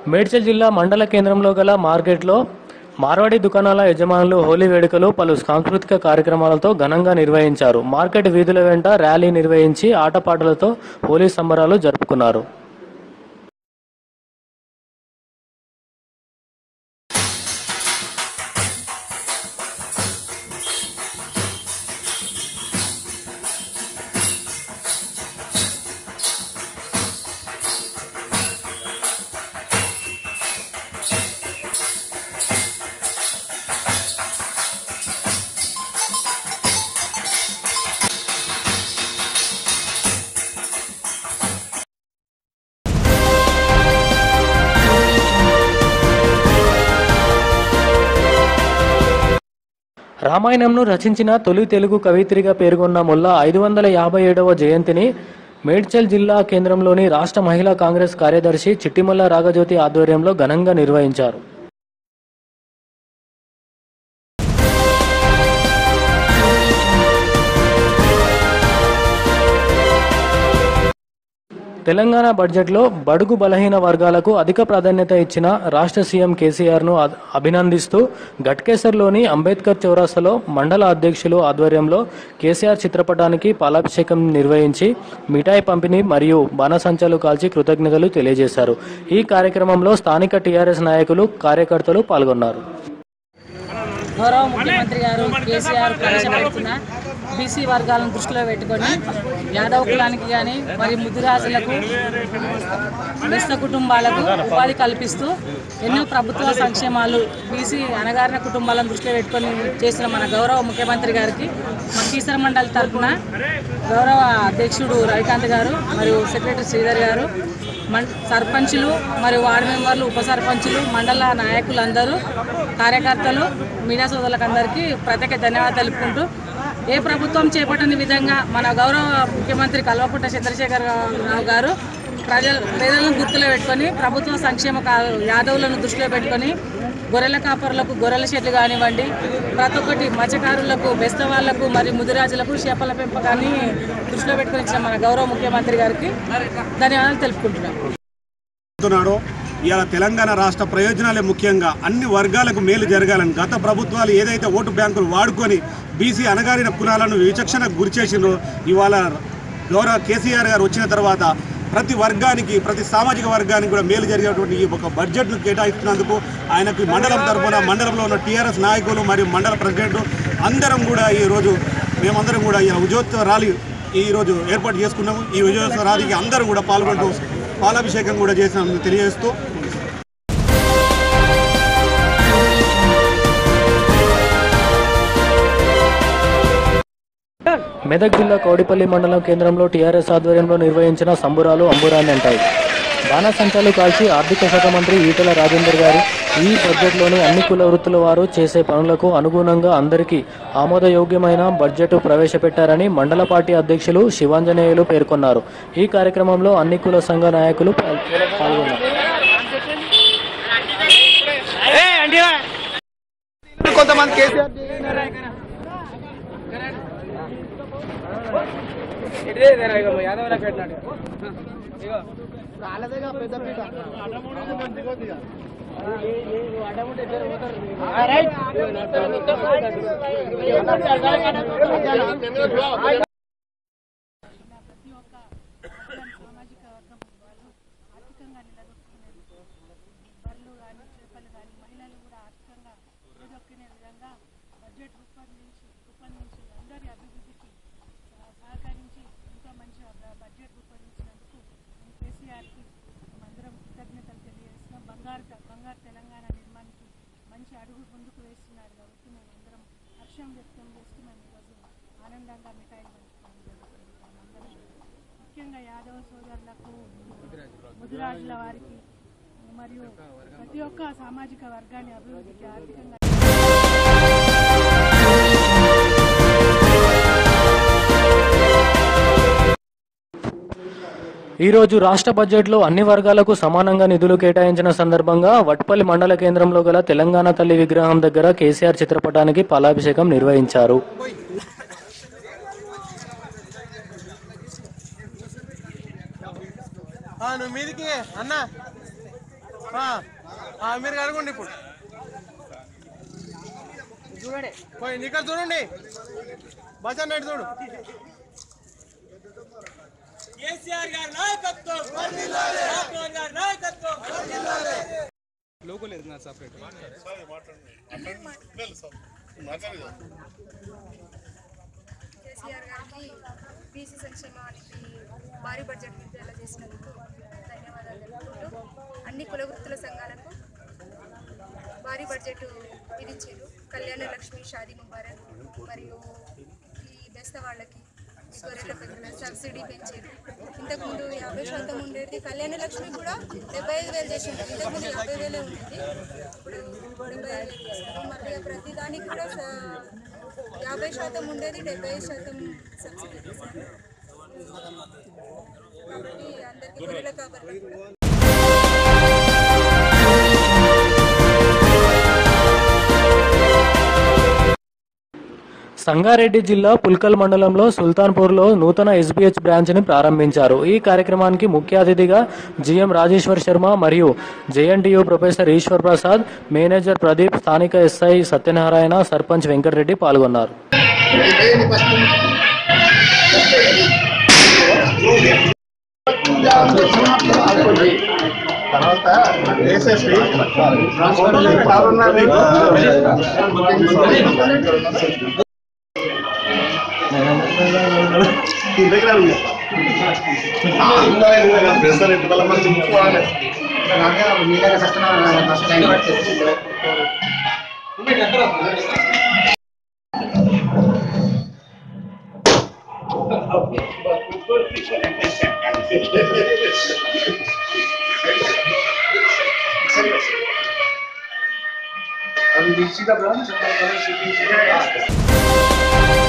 మేడ్చల్ జిల్లా మండల కేంద్రంలో గల మార్కెట్లో మార్వాడి దుకాణాల యజమానులు హోలీ వేడుకలు పలు సాంస్కృతిక కార్యక్రమాలతో ఘనంగా నిర్వహించారు మార్కెట్ వీధుల వెంట ర్యాలీ నిర్వహించి ఆటపాటలతో హోలీ సంబరాలు జరుపుకున్నారు రామాయణంను రచించిన తొలి తెలుగు కవిత్రిగా పేర్కొన్న ముల్లా ఐదు వందల యాభై ఏడవ జయంతిని మేడ్చల్ జిల్లా కేంద్రంలోని రాష్ట్ర మహిళా కాంగ్రెస్ కార్యదర్శి చిట్టిమల్ల రాగజ్యోతి ఆధ్వర్యంలో ఘనంగా నిర్వహించారు తెలంగాణ బడ్జెట్లో బడుగు బలహీన వర్గాలకు అధిక ప్రాధాన్యత ఇచ్చిన రాష్ట్ర సీఎం కేసీఆర్ను అ- అభినందిస్తూ ఘట్కేసర్లోని అంబేద్కర్ చౌరాస్తాలో మండల అధ్యక్షులు ఆధ్వర్యంలో కేసీఆర్ చిత్రపటానికి పాలాభిషేకం నిర్వహించి మిఠాయి పంపిణీ మరియు బాణసంచాలు కాల్చి కృతజ్ఞతలు తెలియజేశారు ఈ కార్యక్రమంలో స్థానిక టీఆర్ఎస్ నాయకులు కార్యకర్తలు పాల్గొన్నారు గౌరవ ముఖ్యమంత్రి గారు కేసీఆర్ ప్రవేశపెడుతున్న బీసీ వర్గాలను దృష్టిలో పెట్టుకొని యాదవ కులానికి కానీ మరి ముద్దురాజులకు బెస్త కుటుంబాలకు ఉపాధి కల్పిస్తూ ఎన్నో ప్రభుత్వ సంక్షేమాలు బీసీ అనగారిన కుటుంబాలను దృష్టిలో పెట్టుకొని చేసిన మన గౌరవ ముఖ్యమంత్రి గారికి మా కీసర మండలి తరఫున గౌరవ అధ్యక్షుడు రవికాంత్ గారు మరియు సెక్రటరీ శ్రీధర్ గారు మం సర్పంచులు మరియు వార్డు మెంబర్లు ఉప సర్పంచులు మండల నాయకులందరూ కార్యకర్తలు మీడియా సోదరులకు అందరికీ ప్రత్యేక ధన్యవాదాలు తెలుపుకుంటూ ఏ ప్రభుత్వం చేపట్టని విధంగా మన గౌరవ ముఖ్యమంత్రి కల్వకుంట్ల చంద్రశేఖర్ రావు గారు ప్రజలు పేదలను గుర్తులో పెట్టుకొని ప్రభుత్వ సంక్షేమ కా- యాదవులను దృష్టిలో పెట్టుకొని గొర్రెల కాపరులకు గొర్రెల షెడ్లు కానివ్వండి ప్రతి ఒక్కటి మత్స్యకారులకు బెస్తవాళ్లకు మరియు ముదిరాజులకు చేపల పెంపకాన్ని దృష్టిలో పెట్టుకొని ఇచ్చిన మన గౌరవ ముఖ్యమంత్రి గారికి ధన్యవాదాలు తెలుపుకుంటున్నాం చెప్తున్నాడో ఇవాళ తెలంగాణ రాష్ట్ర ప్రయోజనాలే ముఖ్యంగా అన్ని వర్గాలకు మేలు జరగాలని గత ప్రభుత్వాలు ఏదైతే ఓటు బ్యాంకులు వాడుకొని బీసీ అనగారిన కులాలను విచక్షణకు గురి చేసిండ్రో ఇవాళ గౌరవ కేసీఆర్ గారు వచ్చిన తర్వాత ప్రతి వర్గానికి ప్రతి సామాజిక వర్గానికి కూడా మేలు జరిగేటువంటి ఈ ఒక బడ్జెట్ను కేటాయిస్తున్నందుకు ఆయనకు మండలం తరఫున మండలంలో ఉన్న టీఆర్ఎస్ నాయకులు మరియు మండల ప్రెసిడెంట్ అందరం కూడా ఈరోజు మేమందరం కూడా ఈ ఉజోత్సవ ర్యాలీ ఈరోజు ఏర్పాటు చేసుకున్నాము ఈ ఉజోత్సవ ర్యాలీకి అందరూ కూడా పాల్గొంటూ పాలాభిషేకం కూడా చేసినామని తెలియజేస్తూ మెదక్ జిల్లా కౌడిపల్లి మండలం కేంద్రంలో టీఆర్ఎస్ ఆధ్వర్యంలో నిర్వహించిన సంబురాలు అంబురాన్ని అంటాయి బాణసంచాలు కాల్చి ఆర్థిక శాఖ మంత్రి ఈటల రాజేందర్ గారు ఈ బడ్జెట్లోని అన్ని కుల వృత్తుల వారు చేసే పనులకు అనుగుణంగా అందరికీ ఆమోదయోగ్యమైన బడ్జెట్ ప్రవేశపెట్టారని మండల పార్టీ అధ్యక్షులు శివాంజనేయులు పేర్కొన్నారు ఈ కార్యక్రమంలో అన్ని కుల సంఘ నాయకులు పాల్- పాల్గొన్నారు కొంతమంది కేసీఆర్ కాలేదేగా పెద్ద పీట సామాజిక వర్గం వాళ్ళు ఆర్థికంగా నిలదొక్కునేందుకు బర్రెలు కానీ చేపలు కానీ మహిళలు కూడా ఆర్థికంగా నిలదొక్కునే విధంగా బడ్జెట్ రూపొందించి రూపొందించి అందరి అభివృద్ధికి ఆ, సహకరించి ఎంతో మంచి బడ్జెట్ రూపొందించినందుకు మేము కేసీఆర్కి అందరం కృతజ్ఞతలు తెలియజేస్తున్నాం బంగారు త- బంగారు తెలంగాణ నిర్మాణానికి మంచి అడుగు ముందుకు వేస్తున్నారు కాబట్టి మేము అందరం హర్షం వ్యక్తం చేస్తూ మేము ఈరోజు ఆనందంగా మిఠాయిలు పంచుకోవడం జరుగుతుంది అందరం ముఖ్యంగా యాదవ సోదరులకు ముదిరాజుల వారికి మరియు ప్రతి ఒక్క సామాజిక వర్గాన్ని అభివృద్ధికి ఆర్థికంగా ఈ రోజు రాష్ట్ర బడ్జెట్లో అన్ని వర్గాలకు సమానంగా నిధులు కేటాయించిన సందర్భంగా వట్పల్లి మండల కేంద్రంలో గల తెలంగాణ తల్లి విగ్రహం దగ్గర కేసీఆర్ చిత్రపటానికి పాలాభిషేకం నిర్వహించారు నువ్వు మీదికి అన్న మీరు కనుకోండి ఇప్పుడు చూడండి పోయి ఇక్కడ చూడండి బస్ అన్నట్టు చూడు కేసీఆర్ గారికి బీసీ సంక్షేమానికి భారీ బడ్జెట్ విడుదల చేసినందుకు ధన్యవాదాలు తెలుపుకుంటూ అన్ని కుల వృత్తుల సంఘాలకు భారీ బడ్జెట్ విధించారు కళ్యాణ లక్ష్మి షాదీ ముబారక్ మరియు ఈ బెస్త వాళ్ళకి ఈ గొర్రెల పెద్దల సబ్సిడీ పెంచారు ఇంతకుముందు యాభై శాతం ఉండేది కళ్యాణ లక్ష్మి కూడా డెబ్బై ఐదు వేలు చేసింది ఇంతకుముందు యాభై వేలే ఉండేది ఇప్పుడు డెబ్బై ఐదు వేలు చేశారు మళ్ళీ ప్రతి దానికి కూడా స- యాభై శాతం ఉండేది డెబ్బై ఐదు శాతం సబ్సిడీ చేశారు కాబట్టి అందరికీ గొర్రెల కాపర్లకు సంగారెడ్డి జిల్లా పుల్కల్ మండలంలో సుల్తాన్పూర్లో నూతన ఎస్బీహెచ్ బ్రాంచ్ని ప్రారంభించారు ఈ కార్యక్రమానికి ముఖ్య అతిథిగా జిఎం రాజేశ్వర్ శర్మ మరియు జేఎన్టీయూ ప్రొఫెసర్ ఈశ్వర్ ప్రసాద్ మేనేజర్ ప్రదీప్ స్థానిక ఎస్ఐ సత్యనారాయణ సర్పంచ్ వెంకటరెడ్డి పాల్గొన్నారు And we see the branch, and the branch is